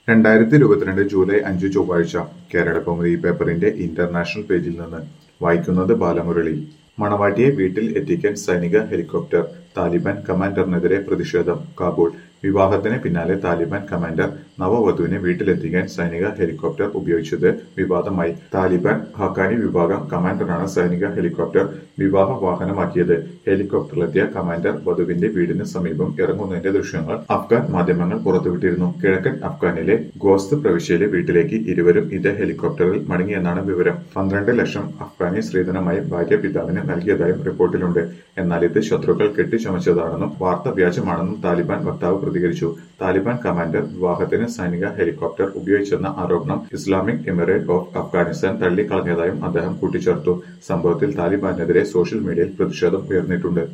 രണ്ടായിരത്തി ഇരുപത്തിരണ്ട് ജൂലൈ അഞ്ച് ചൊവ്വാഴ്ച കേരളകൗമുദി പേപ്പറിന്റെ ഇന്റർനാഷണൽ പേജിൽ നിന്ന് വായിക്കുന്നത് ബാലമുരളി മണവാട്ടിയെ വീട്ടിൽ എത്തിക്കാൻ സൈനിക ഹെലികോപ്റ്റർ താലിബാൻ കമാൻഡറിനെതിരെ പ്രതിഷേധം കാബൂൾ വിവാഹത്തിന് പിന്നാലെ താലിബാൻ കമാൻഡർ നവവധുവിനെ വീട്ടിലെത്തിക്കാൻ സൈനിക ഹെലികോപ്റ്റർ ഉപയോഗിച്ചത് വിവാദമായി താലിബാൻ ഹക്കാനി വിഭാഗം കമാൻഡറാണ് സൈനിക ഹെലികോപ്റ്റർ വിവാഹ വാഹനമാക്കിയത് ഹെലികോപ്റ്ററിലെത്തിയ കമാൻഡർ വധുവിന്റെ വീടിന് സമീപം ഇറങ്ങുന്നതിന്റെ ദൃശ്യങ്ങൾ അഫ്ഗാൻ മാധ്യമങ്ങൾ പുറത്തുവിട്ടിരുന്നു കിഴക്കൻ അഫ്ഗാനിലെ ഗോസ്ത് പ്രവിശ്യയിലെ വീട്ടിലേക്ക് ഇരുവരും ഇതേ ഹെലികോപ്റ്ററിൽ മടങ്ങിയെന്നാണ് വിവരം പന്ത്രണ്ട് ലക്ഷം അഫ്ഗാനി സ്ത്രീധനമായി ഭാര്യ പിതാവിന് നൽകിയതായും റിപ്പോർട്ടിലുണ്ട് എന്നാൽ ഇത് ശത്രുക്കൾ കെട്ടിച്ചമച്ചതാണെന്നും വാർത്ത വ്യാജമാണെന്നും താലിബാൻ വക്താവ് പ്രതികരിച്ചു താലിബാൻ കമാൻഡർ വിവാഹത്തിന് സൈനിക ഹെലികോപ്റ്റർ ഉപയോഗിച്ചെന്ന ആരോപണം ഇസ്ലാമിക് എമിറേറ്റ് ഓഫ് അഫ്ഗാനിസ്ഥാൻ തള്ളിക്കളഞ്ഞതായും അദ്ദേഹം കൂട്ടിച്ചേർത്തു സംഭവത്തിൽ താലിബാനെതിരെ സോഷ്യൽ മീഡിയയിൽ പ്രതിഷേധം ഉയർന്നിട്ടുണ്ട്